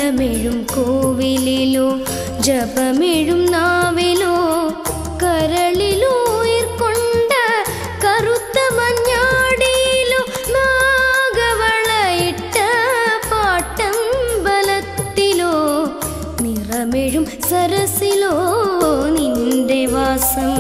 നലമെഴും കോവിലിലോ ജപമെഴും നാവിലോ കരളിലോ ഉയർക്കൊണ്ട കറുത്ത മഞ്ഞാടിയിലോ നാഗവളയിട്ട പാട്ടമ്പലത്തിലോ നിറമെഴും സരസിലോ നിന്റെ വാസം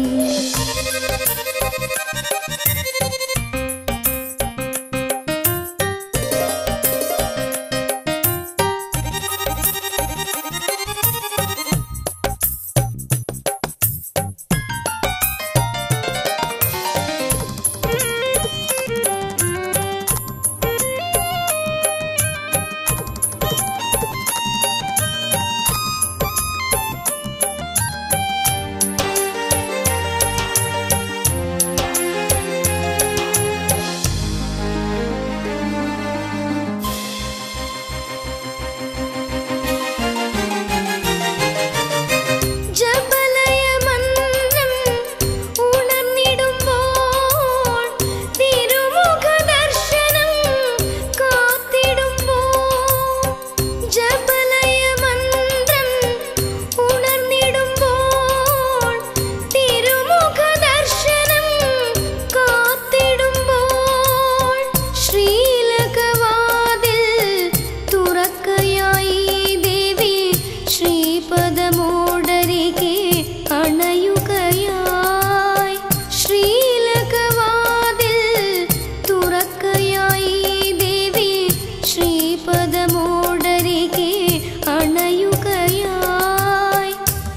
ജപലയമന്ത്രം ഉണർന്നിടുമ്പോൾ തിരുമുഖ ദർശനം കാത്തിടുമ്പോൾ ജപലയമന്ത്രം ഉണർന്നിടുമ്പോൾ തിരുമുഖ ദർശനം കാത്തിടുമ്പോൾ ശ്രീലകവാതിൽ തുറക്കയായി ദേവി ശ്രീപദമോടരികെ അണയുകയായി ശ്രീലകവാതിൽ തുറക്കയായി ദേവി ശ്രീപദമോടരികെ അണയുകയായി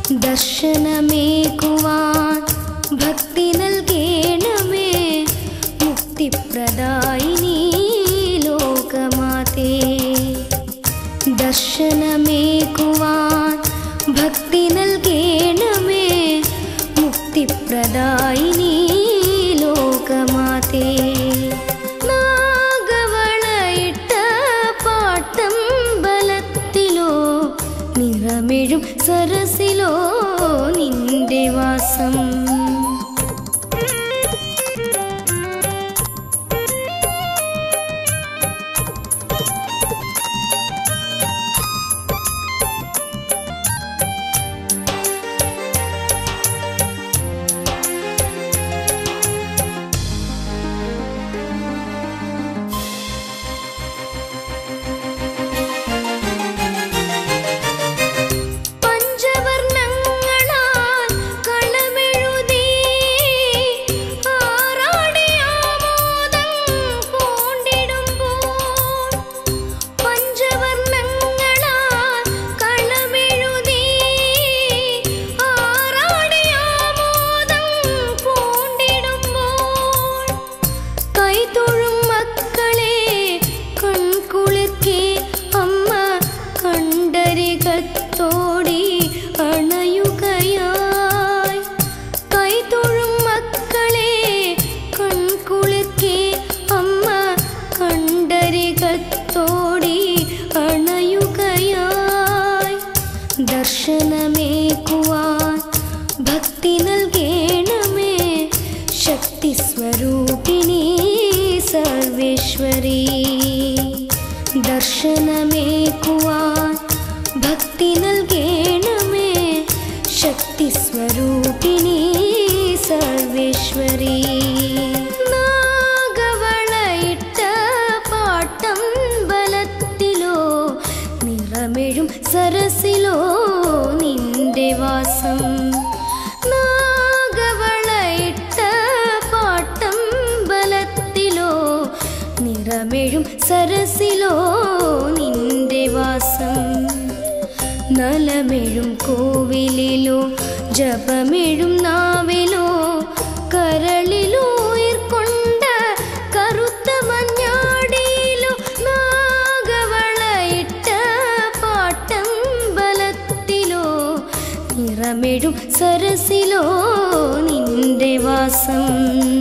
ദർശനമേകുവാൻ ഭക്തി നൽകേണമേ മുക്തിപ്രദായിനി ലോകമാതേ ദർശനമേകുവാൻ ഭക്തി നൽകേണമേ മുക്തിപ്രദായിനി ലോകമാതേ നാഗവളയിട്ട പാട്ടം ബലത്തിലോ നിറമെഴും സരസിലോ നിന്റെ വാസം പഞ്ചവർണ്ണങ്ങളാൽ കളമെഴുതി ആറാടിയാമോദം പൂണ്ടിടുമ്പോൾ പഞ്ചവർണ്ണങ്ങളാൽ കളമെഴുതി ആറാടിയാമോദം പൂണ്ടിടുമ്പോൾ കൈതൊഴും മക്കളെ കൺകുളിർക്കെ അമ്മ കണ്ടരികത്തോടി അണയുകയായി കൈതൊഴും മക്കളെ കൺകുളിർക്കെ അമ്മ കണ്ടരികത്തോടി അണയുകയായി ദർശനമേകുവാൻ ഭക്തി നൽകേണമേ ശക്തി സ്വരൂപിണി സർവേശ്വരി ദർശനമേകുവാൻ ഭക്തി നൽകേണമേ ശക്തി സ്വരൂപിണി സർവേശ്വരി നാഗവളയിട്ട പാട്ടം ബലത്തിലോ നിറമെഴും സരസിലോ നിന്റെ വാസം നാഗവളയിട്ട പാട്ടം ബലത്തിലോ നിറമെഴും സരസിലോ നിന്റെ വാസം നലമെഴും കോവിലിലോ ജപമെഴും നാവിലോ കരളിലോ ഉയർക്കൊണ്ട കറുത്ത മഞ്ഞാടിയിലോ നാഗവളയിട്ട പാട്ടം ബലത്തിലോ നിറമെഴും സരസിലോ നിന്റെ വാസം